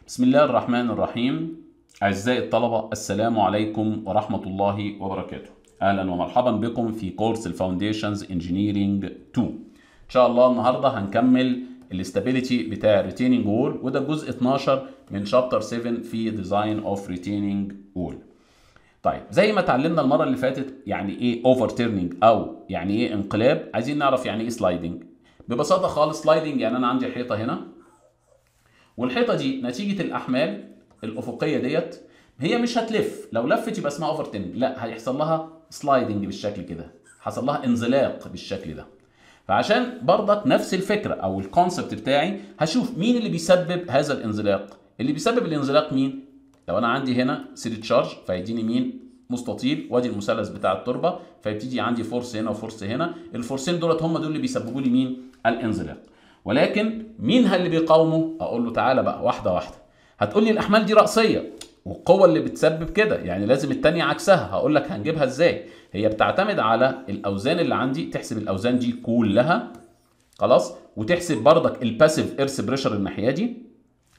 بسم الله الرحمن الرحيم أعزائي الطلبة السلام عليكم ورحمة الله وبركاته أهلا ومرحبا بكم في كورس الفاونديشنز انجينيرينج 2 إن شاء الله النهاردة هنكمل الاستابيليتي بتاع الريتيننج وول وده الجزء 12 من شابتر 7 في ديزاين اوف ريتيننج وول طيب زي ما اتعلمنا المره اللي فاتت يعني ايه اوفر تيرنينج او يعني ايه انقلاب عايزين نعرف يعني ايه سلايدنج ببساطه خالص سلايدنج يعني انا عندي حيطه هنا والحيطه دي نتيجه الاحمال الافقيه ديت هي مش هتلف لو لفت يبقى اسمها اوفر تيرنينج لا هيحصل لها سلايدنج بالشكل كده حصل لها انزلاق بالشكل ده فعشان برضك نفس الفكره او الكونسبت بتاعي هشوف مين اللي بيسبب هذا الانزلاق اللي بيسبب الانزلاق مين لو انا عندي هنا سيري تشارج فيديني مين مستطيل وادي المثلث بتاع التربه فيبتدي عندي فورس هنا وفورس هنا الفورسين دولت هم دول اللي بيسببوا لي مين الانزلاق ولكن مين اللي بيقاومه اقول له تعالى بقى واحده واحده هتقول لي الاحمال دي راسيه والقوه اللي بتسبب كده يعني لازم التانية عكسها هقول لك هنجيبها ازاي هي بتعتمد على الاوزان اللي عندي تحسب الاوزان دي كلها خلاص وتحسب بردك الباسيف ايرث بريشر الناحيه دي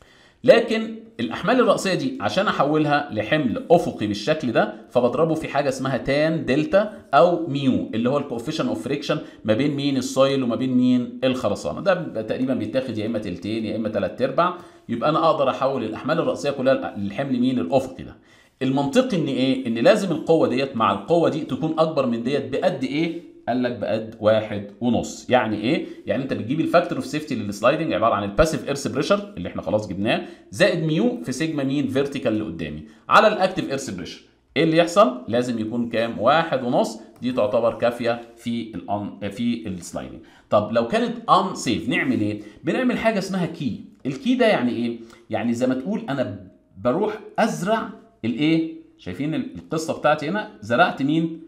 لكن الاحمال الراسيه دي عشان احولها لحمل افقي بالشكل ده فبضربه في حاجه اسمها تان دلتا او ميو اللي هو الكوفيشن اوف فريكشن ما بين مين السويل وما بين مين الخرسانه ده تقريبا بيتاخد يا اما تلتين يا اما ثلاث ارباع يبقى انا اقدر احول الاحمال الراسيه كلها للحمل مين الافقي ده المنطقي ان ايه ان لازم القوه ديت مع القوه دي تكون اكبر من ديت بقد ايه قال لك بقد واحد ونص يعني ايه يعني انت بتجيب الفاكتور اوف سيفتي للسلايدنج عباره عن الباسيف ايرث بريشر اللي احنا خلاص جبناه زائد ميو في سيجما مين فيرتيكال اللي قدامي على الاكتيف ايرث بريشر ايه اللي يحصل لازم يكون كام واحد ونص دي تعتبر كافيه في الان في السلايدنج طب لو كانت ان سيف نعمل ايه بنعمل حاجه اسمها كي الكي ده يعني ايه يعني زي ما تقول انا بروح ازرع الايه شايفين القصه بتاعتي هنا زرعت مين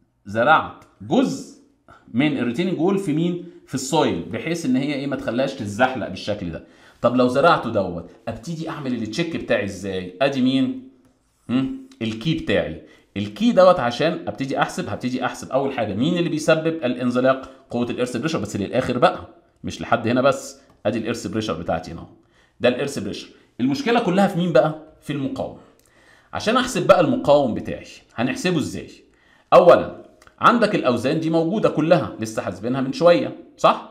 زرعت جزء من الريتيننج وول في مين في السويل بحيث ان هي ايه ما تخليهاش تتزحلق بالشكل ده طب لو زرعته دوت ابتدي اعمل التشيك بتاعي ازاي ادي مين مم؟ الكي بتاعي الكي دوت عشان ابتدي احسب هبتدي احسب اول حاجه مين اللي بيسبب الانزلاق قوه الارث بريشر بس للاخر بقى مش لحد هنا بس ادي الارث بريشر بتاعتي هنا ده الارث بريشر المشكله كلها في مين بقى في المقاوم عشان احسب بقى المقاوم بتاعي هنحسبه ازاي اولا عندك الاوزان دي موجوده كلها لسه حاسبينها من شويه صح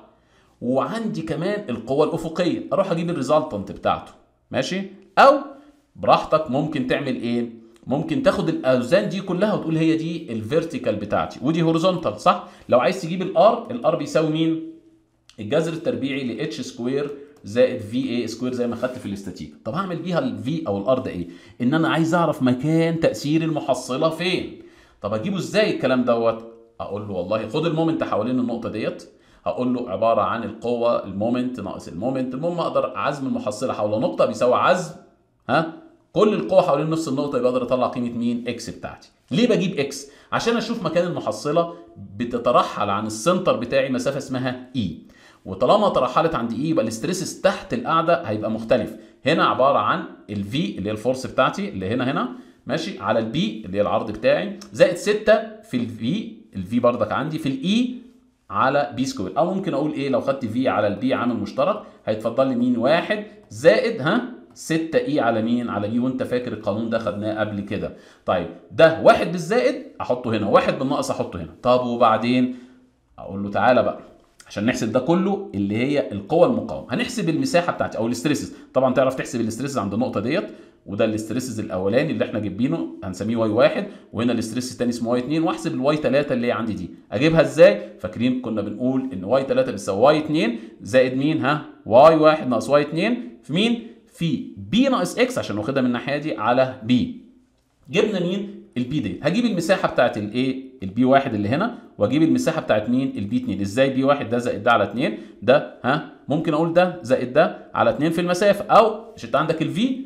وعندي كمان القوه الافقيه اروح اجيب الريزلتنت بتاعته ماشي او براحتك ممكن تعمل ايه ممكن تاخد الاوزان دي كلها وتقول هي دي الفيرتيكال بتاعتي ودي هوريزونتال صح لو عايز تجيب الار الار بيساوي مين الجذر التربيعي ل اتش سكوير زائد في اي سكوير زي ما خدت في الاستاتيك طب هعمل بيها الفي او الار ده ايه ان انا عايز اعرف مكان تاثير المحصله فين طب اجيبه ازاي الكلام دوت اقول له والله خد المومنت حوالين النقطه ديت هقول له عباره عن القوه المومنت ناقص المومنت المهم اقدر عزم المحصله حول نقطه بيساوي عزم ها كل القوه حوالين نفس النقطه يبقى اقدر اطلع قيمه مين اكس بتاعتي ليه بجيب اكس عشان اشوف مكان المحصله بتترحل عن السنتر بتاعي مسافه اسمها اي وطالما ترحلت عند اي يبقى الاستريسس تحت القاعده هيبقى مختلف هنا عباره عن الفي اللي هي الفورس بتاعتي اللي هنا هنا ماشي على البي اللي هي العرض بتاعي زائد 6 في الفي الفي بردك عندي في الاي على بي سكوير او ممكن اقول ايه لو خدت في على البي عامل مشترك هيتفضل لي مين واحد زائد ها 6 اي على مين على اي وانت فاكر القانون ده خدناه قبل كده طيب ده واحد بالزائد احطه هنا واحد بالناقص احطه هنا طب وبعدين اقول له تعالى بقى عشان نحسب ده كله اللي هي القوه المقاومه هنحسب المساحه بتاعتي او الاستريسز طبعا تعرف تحسب الاستريسز عند النقطه ديت وده الاستريسز الاولاني اللي احنا جايبينه هنسميه واي واحد وهنا الاستريس الثاني اسمه واي 2 واحسب الواي 3 اللي هي عندي دي اجيبها ازاي فاكرين كنا بنقول ان واي 3 بتساوي واي 2 زائد مين ها واي 1 ناقص واي 2 في مين في بي ناقص اكس عشان واخدها من الناحيه دي على بي جبنا مين البي دي هجيب المساحه بتاعت الايه البي واحد اللي هنا واجيب المساحه بتاعت مين البي 2 ازاي بي واحد ده زائد ده على 2 ده ها ممكن اقول ده زائد ده على 2 في المسافه او مش انت عندك الفي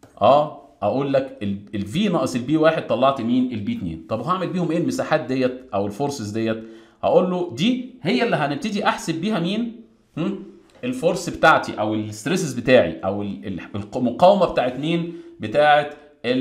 اه اقول لك الفي ناقص البي واحد طلعت مين البي 2 طب هعمل بيهم ايه المساحات ديت او الفورسز ديت هقول له دي هي اللي هنبتدي احسب بيها مين هم؟ الفورس بتاعتي او الستريسز بتاعي او المقاومه بتاعت مين بتاعت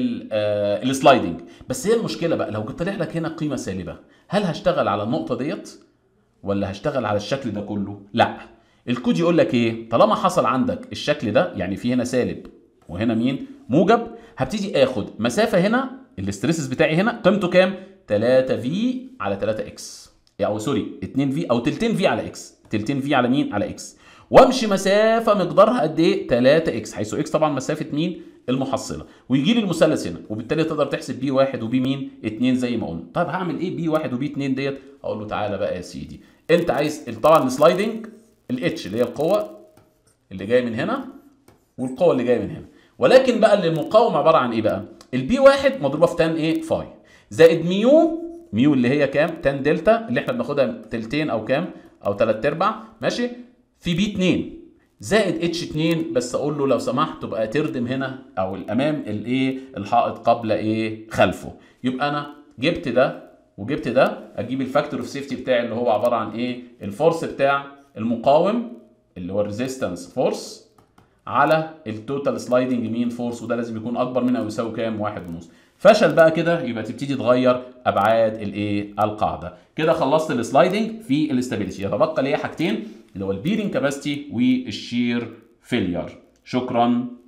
السلايدنج بس هي المشكله بقى لو جبت لك هنا قيمه سالبه هل هشتغل على النقطه ديت ولا هشتغل على الشكل ده كله لا الكود يقول لك ايه طالما حصل عندك الشكل ده يعني في هنا سالب وهنا مين موجب هبتدي اخد مسافه هنا الاستريسز بتاعي هنا قيمته كام 3 في على 3 اكس او سوري 2 في او تلتين في على اكس تلتين في على مين على اكس وامشي مسافه مقدارها قد ايه 3 اكس حيث اكس طبعا مسافه مين المحصله ويجي لي المثلث هنا وبالتالي تقدر تحسب بي واحد وبي مين 2 زي ما قلنا طيب هعمل ايه بي واحد وبي 2 ديت اقول له تعالى بقى يا سيدي انت عايز طبعا السلايدنج الاتش اللي هي القوه اللي جايه من هنا والقوه اللي جايه من هنا ولكن بقى اللي المقاومه عباره عن ايه بقى البي واحد مضروبه في تان ايه فاي زائد ميو ميو اللي هي كام تان دلتا اللي احنا بناخدها تلتين او كام او تلات ارباع ماشي في بي 2 زائد اتش 2 بس اقول له لو سمحت تبقى تردم هنا او الامام الايه الحائط قبل ايه خلفه يبقى انا جبت ده وجبت ده اجيب الفاكتور اوف سيفتي بتاعي اللي هو عباره عن ايه الفورس بتاع المقاوم اللي هو الريزيستنس فورس على التوتال سلايدنج مين فورس وده لازم يكون اكبر من او يساوي كام واحد ونص فشل بقى كده يبقى تبتدي تغير ابعاد الايه القاعده كده خلصت السلايدنج في الاستابيليتي يتبقى ليا حاجتين اللي هو البيرنج كاباسيتي والشير فيلير شكرا